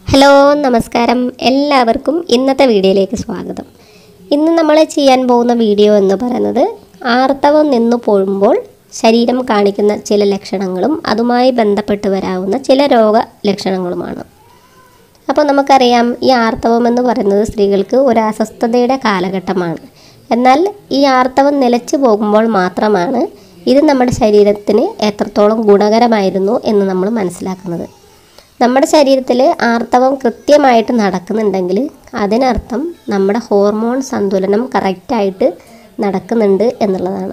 hello നമസ്കാരം എല്ലാവർക്കും ഇന്നത്തെ വീഡിയോയിലേക്ക് സ്വാഗതം ഇന്ന് നമ്മൾ ചെയ്യാൻ പോകുന്ന വീഡിയോ എന്ന് പറയുന്നത് ആർത്തവം നിന്നു പോകുമ്പോൾ ശരീരം കാണിക്കുന്ന ചില ലക്ഷണങ്ങളും അതുമായി ബന്ധപ്പെട്ട് വരാവുന്ന ചില രോഗ ലക്ഷണങ്ങളുമാണ് അപ്പോൾ നമുക്കറിയാം ഈ ആർത്തവം എന്ന് പറയുന്നത് സ്ത്രീകൾക്ക് ഒരു അസ്വസ്ഥതയുടെ കാലഘട്ടമാണ് എന്നാൽ ഈ ആർത്തവം നിലച്ചു പോകുമ്പോൾ മാത്രമാണ് ഇത് നമ്മുടെ ശരീരത്തിന് എത്രത്തോളം ഗുണകരമായിരുന്നു എന്ന് നമ്മൾ മനസ്സിലാക്കുന്നത് നമ്മുടെ ശരീരത്തിൽ ആർത്തവം കൃത്യമായിട്ട് നടക്കുന്നുണ്ടെങ്കിൽ അതിനർത്ഥം നമ്മുടെ ഹോർമോൺ സന്തുലനം കറക്റ്റായിട്ട് നടക്കുന്നുണ്ട് എന്നുള്ളതാണ്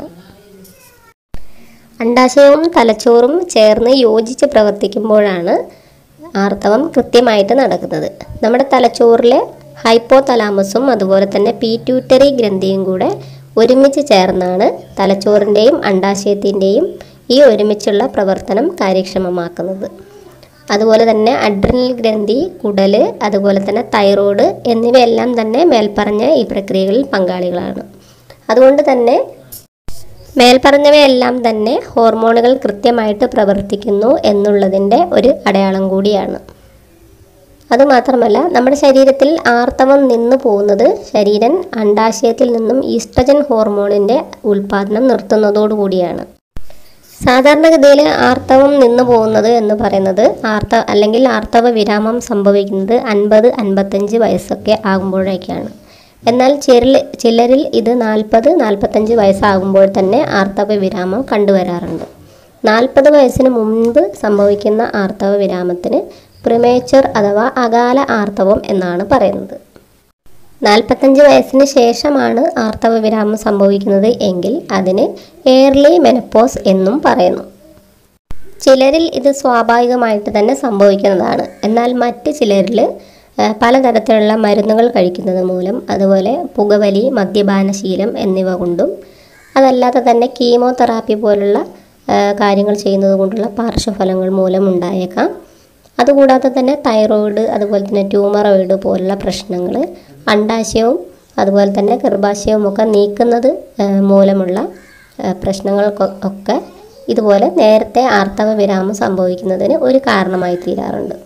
അണ്ടാശയവും തലച്ചോറും ചേർന്ന് യോജിച്ച് പ്രവർത്തിക്കുമ്പോഴാണ് ആർത്തവം കൃത്യമായിട്ട് നടക്കുന്നത് നമ്മുടെ തലച്ചോറിലെ ഹൈപ്പോ തലാമസും അതുപോലെ തന്നെ പീറ്റ്യൂട്ടറി ഗ്രന്ഥിയും കൂടെ ഒരുമിച്ച് ചേർന്നാണ് തലച്ചോറിൻ്റെയും അണ്ടാശയത്തിൻ്റെയും ഈ ഒരുമിച്ചുള്ള പ്രവർത്തനം കാര്യക്ഷമമാക്കുന്നത് അതുപോലെ തന്നെ അഡ്രിനൽ ഗ്രന്ഥി കുടൽ അതുപോലെ തന്നെ തൈറോയ്ഡ് എന്നിവയെല്ലാം തന്നെ മേൽപ്പറഞ്ഞ ഈ പ്രക്രിയകളിൽ പങ്കാളികളാണ് അതുകൊണ്ട് തന്നെ മേൽപ്പറഞ്ഞവയെല്ലാം തന്നെ ഹോർമോണുകൾ കൃത്യമായിട്ട് പ്രവർത്തിക്കുന്നു എന്നുള്ളതിൻ്റെ ഒരു അടയാളം കൂടിയാണ് അതുമാത്രമല്ല നമ്മുടെ ശരീരത്തിൽ ആർത്തവം നിന്നു പോകുന്നത് ശരീരൻ അണ്ടാശയത്തിൽ നിന്നും ഈസ്ട്രജൻ ഹോർമോണിൻ്റെ ഉൽപ്പാദനം നിർത്തുന്നതോടുകൂടിയാണ് സാധാരണഗതിയിൽ ആർത്തവം നിന്നു പോകുന്നത് എന്ന് പറയുന്നത് ആർത്ത അല്ലെങ്കിൽ ആർത്തവ വിരാമം സംഭവിക്കുന്നത് അൻപത് അൻപത്തഞ്ച് വയസ്സൊക്കെ ആകുമ്പോഴേക്കാണ് എന്നാൽ ചിലരിൽ ചിലരിൽ ഇത് നാൽപ്പത് നാൽപ്പത്തഞ്ച് വയസ്സാകുമ്പോൾ തന്നെ ആർത്തവ വിരാമം കണ്ടുവരാറുണ്ട് നാൽപ്പത് വയസ്സിന് മുൻപ് സംഭവിക്കുന്ന ആർത്തവ വിരാമത്തിന് പ്രിമേച്ചർ അഥവാ അകാല ആർത്തവം എന്നാണ് പറയുന്നത് നാൽപ്പത്തഞ്ച് വയസ്സിന് ശേഷമാണ് ആർത്തവ വിരാമം സംഭവിക്കുന്നത് എങ്കിൽ അതിന് എയർലി മെനപ്പോസ് എന്നും പറയുന്നു ചിലരിൽ ഇത് സ്വാഭാവികമായിട്ട് തന്നെ സംഭവിക്കുന്നതാണ് എന്നാൽ മറ്റ് ചിലരിൽ ആ, പലതരത്തിലുള്ള മരുന്നുകൾ കഴിക്കുന്നത് മൂലം അതുപോലെ പുകവലി മദ്യപാനശീലം എന്നിവ കൊണ്ടും അതല്ലാതെ തന്നെ കീമോതെറാപ്പി പോലുള്ള ആ, കാര്യങ്ങൾ ചെയ്യുന്നത് കൊണ്ടുള്ള പാർശ്വഫലങ്ങൾ മൂലം ഉണ്ടായേക്കാം അതുകൂടാതെ തന്നെ തൈറോയിഡ് അതുപോലെ തന്നെ ട്യൂമറോയിഡ് പോലുള്ള പ്രശ്നങ്ങൾ അണ്ടാശയവും അതുപോലെ തന്നെ ഗർഭാശയവും ഒക്കെ നീക്കുന്നത് ആ, മൂലമുള്ള ആ, പ്രശ്നങ്ങൾക്കൊ ഒക്കെ ഇതുപോലെ നേരത്തെ ആർത്തവ വിരാമം സംഭവിക്കുന്നതിന് ഒരു കാരണമായി തീരാറുണ്ട്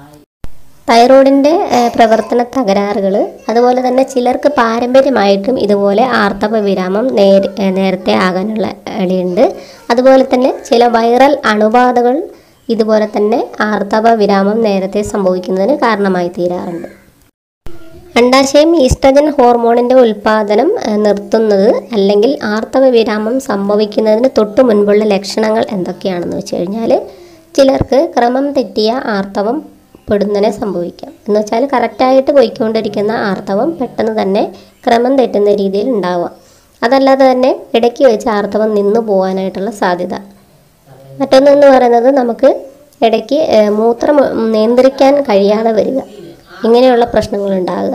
തൈറോയിഡിൻ്റെ പ്രവർത്തന തകരാറുകൾ അതുപോലെ തന്നെ ചിലർക്ക് പാരമ്പര്യമായിട്ടും ഇതുപോലെ ആർത്തവ വിരാമം നേര ഏ, നേരത്തെ ആകാനുള്ള ഇടയുണ്ട് അതുപോലെ തന്നെ ചില വൈറൽ അണുബാധകൾ ഇതുപോലെ തന്നെ ആർത്തവ വിരാമം നേരത്തെ സംഭവിക്കുന്നതിന് കാരണമായി തീരാറുണ്ട് അണ്ടാശയം ഈസ്ട്രജൻ ഹോർമോണിൻ്റെ ഉൽപ്പാദനം ഏ, നിർത്തുന്നത് അല്ലെങ്കിൽ ആർത്തവ വിരാമം സംഭവിക്കുന്നതിന് തൊട്ട് മുൻപുള്ള ലക്ഷണങ്ങൾ എന്തൊക്കെയാണെന്ന് വെച്ച് കഴിഞ്ഞാൽ ചിലർക്ക് ക്രമം തെറ്റിയ ആർത്തവം പെടുന്നതിനെ സംഭവിക്കാം എന്ന് വെച്ചാൽ കറക്റ്റായിട്ട് പോയിക്കൊണ്ടിരിക്കുന്ന ആർത്തവം പെട്ടെന്ന് തന്നെ ക്രമം തെറ്റുന്ന രീതിയിൽ ഉണ്ടാവാം അതല്ലാതെ തന്നെ ഇടയ്ക്ക് വെച്ച് ആർത്തവം നിന്നു പോകാനായിട്ടുള്ള സാധ്യത മറ്റൊന്നെന്ന് പറയുന്നത് നമുക്ക് ഇടയ്ക്ക് ഏഹ്, മൂത്രം നിയന്ത്രിക്കാൻ കഴിയാതെ വരിക ഇങ്ങനെയുള്ള പ്രശ്നങ്ങൾ ഉണ്ടാകുക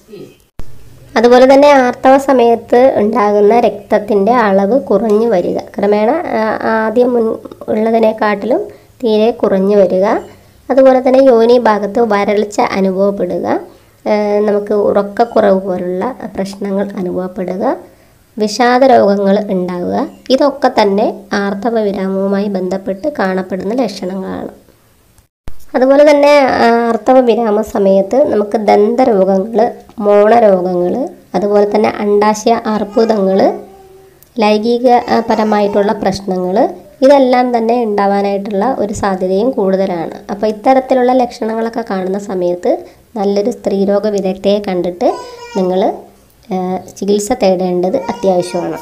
അതുപോലെ തന്നെ ആർത്തവ സമയത്ത് ഉണ്ടാകുന്ന രക്തത്തിൻ്റെ അളവ് കുറഞ്ഞു വരിക ക്രമേണ ആ, ആദ്യം മുൻ ഉള്ളതിനെക്കാട്ടിലും തീരെ കുറഞ്ഞു വരിക അതുപോലെ തന്നെ യോനി ഭാഗത്ത് വരൾച്ച അനുഭവപ്പെടുക ഏഹ്, നമുക്ക് ഉറക്കക്കുറവ് പോലുള്ള പ്രശ്നങ്ങൾ അനുഭവപ്പെടുക വിഷാദ രോഗങ്ങൾ ഉണ്ടാവുക ഇതൊക്കെ തന്നെ ആർത്തവ വിരാമവുമായി ബന്ധപ്പെട്ട് കാണപ്പെടുന്ന ലക്ഷണങ്ങളാണ് അതുപോലെ തന്നെ ആ, ആർത്തവ വിരാമ സമയത്ത് നമുക്ക് ദന്തരോഗങ്ങൾ മോണരോഗങ്ങൾ അതുപോലെ തന്നെ അണ്ടാശയ അർബുദങ്ങൾ ലൈംഗിക ആ, പരമായിട്ടുള്ള പ്രശ്നങ്ങൾ ഇതെല്ലാം തന്നെ ഉണ്ടാവാനായിട്ടുള്ള ഒരു സാധ്യതയും കൂടുതലാണ് അപ്പോൾ ഇത്തരത്തിലുള്ള ലക്ഷണങ്ങളൊക്കെ കാണുന്ന സമയത്ത് നല്ലൊരു സ്ത്രീരോഗ വിദഗ്ധയെ കണ്ടിട്ട് നിങ്ങൾ ചികിത്സ തേടേണ്ടത് അത്യാവശ്യമാണ്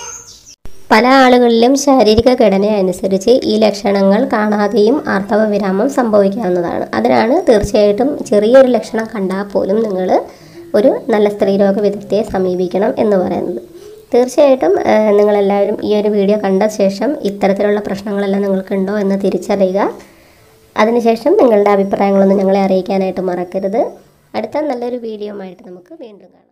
പല ആളുകളിലും ശാരീരിക ഘടന അനുസരിച്ച് ഈ ലക്ഷണങ്ങൾ കാണാതെയും ആർത്തവ വിരാമം സംഭവിക്കാവുന്നതാണ് അതിനാണ് തീർച്ചയായിട്ടും ചെറിയൊരു ലക്ഷണം കണ്ടാൽ പോലും നിങ്ങൾ ഒരു നല്ല സ്ത്രീരോഗ വിദഗ്ധയെ സമീപിക്കണം എന്ന് പറയുന്നത് തീർച്ചയായിട്ടും ഏഹ്, നിങ്ങളെല്ലാവരും ഈ ഒരു വീഡിയോ കണ്ട ശേഷം ഇത്തരത്തിലുള്ള പ്രശ്നങ്ങളെല്ലാം നിങ്ങൾക്കുണ്ടോ എന്ന് തിരിച്ചറിയുക അതിനുശേഷം നിങ്ങളുടെ അഭിപ്രായങ്ങളൊന്നും ഞങ്ങളെ അറിയിക്കാനായിട്ട് മറക്കരുത് അടുത്ത നല്ലൊരു വീഡിയോ ആയിട്ട് നമുക്ക് വീണ്ടും കാണാം